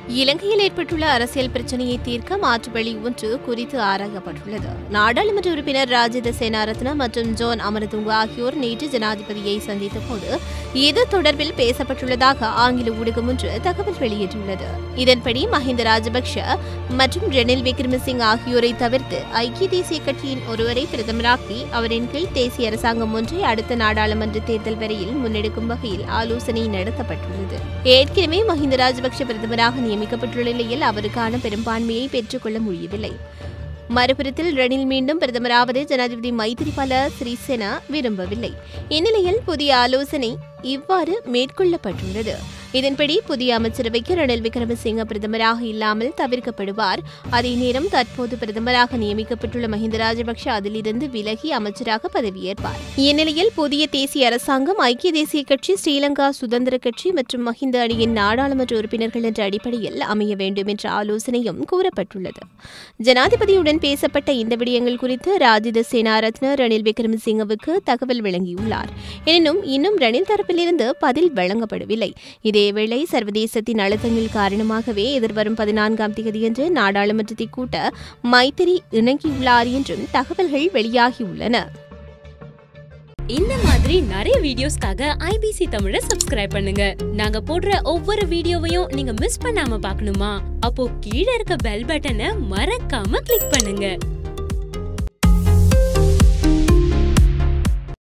இலங்கையில் ஏற்பட்டுள்ள அரசியல் பிரச்சனையை தீர்க்க மாற்று வழி ஒன்று குறித்து ஆராயப்பட்டுள்ளது நாடாளுமன்ற உறுப்பினர் ராஜித சேனாரத்ன மற்றும் ஜோன் அமரதுங்க ஆகியோர் நேற்று ஜனாதிபதியை சந்தித்த போது இது தொடர்பில் பேசப்பட்டுள்ளதாக ஆங்கில ஊடகம் ஒன்று தகவல் வெளியிட்டுள்ளது இதன்படி மஹிந்த ராஜபக்ஷ மற்றும் ரணில் விக்ரமசிங் ஆகியோரை தவிர்த்து ஐக்கிய தேசிய கட்சியின் ஒருவரை பிரதமராக்கி அவரின் கீழ் தேசிய அரசாங்கம் ஒன்றை அடுத்த நாடாளுமன்ற தேர்தல் வரையில் முன்னெடுக்கும் வகையில் ஆலோசனை நடத்தப்பட்டுள்ளது ஏற்கனவே மஹிந்த ராஜபக்ஷ பிரதமராக நியமிக்கப்பட்டுள்ள நிலையில் அவருக்கான பெரும்பான்மையை பெற்றுக்கொள்ள முடியவில்லை மறுபுறத்தில் ரணில் மீண்டும் பிரதமராவது ஜனாதிபதி மைத்திரிபால சிறிசேனா விரும்பவில்லை இந்நிலையில் புதிய ஆலோசனை இவ்வாறு மேற்கொள்ளப்பட்டுள்ளது இதன்படி புதிய அமைச்சரவைக்கு ரணில் விக்ரமசிங்க பிரதமராக இல்லாமல் தவிர்க்கப்படுவார் அதே நேரம் தற்போது பிரதமராக நியமிக்கப்பட்டுள்ள மஹிந்த ராஜபக்ஷ அதிலிருந்து விலகி அமைச்சராக பதவியேற்பார் இந்நிலையில் புதிய தேசிய அரசாங்கம் ஐக்கிய தேசிய கட்சி ஸ்ரீலங்கா சுதந்திர கட்சி மற்றும் மஹிந்த அணியின் நாடாளுமன்ற உறுப்பினர்கள் என்ற அடிப்படையில் அமைய வேண்டும் என்ற ஆலோசனையும் கூறப்பட்டுள்ளது ஜனாதிபதியுடன் பேசப்பட்ட இந்த விடயங்கள் குறித்து ராஜித சேனாரத்ன ரணில் விக்ரமசிங்கவுக்கு தகவல் வழங்கியுள்ளார் எனினும் இன்னும் ரணில் தரப்பிலிருந்து பதில் வழங்கப்படவில்லை இதேவேளை சர்வதேசத்தின் அழுத்தங்கள் காரணமாகவே எதிர்வரும் பதினான்காம் தேதியன்று நாடாளுமன்றத்தை கூட்ட மைத்திரி இணங்கியுள்ளார் என்றும் தகவல்கள் வெளியாகியுள்ளன இந்த மாதிரி நிறைய வீடியோஸ்க்காக ஐபிசி தமிழை சப்ஸ்கிரைப் பண்ணுங்க நாங்க போடுற ஒவ்வொரு வீடியோவையும் நீங்க மிஸ் பண்ணாம பார்க்கணுமா அப்போ கீழே இருக்க பெல் பட்டனை மறக்காம கிளிக் பண்ணுங்க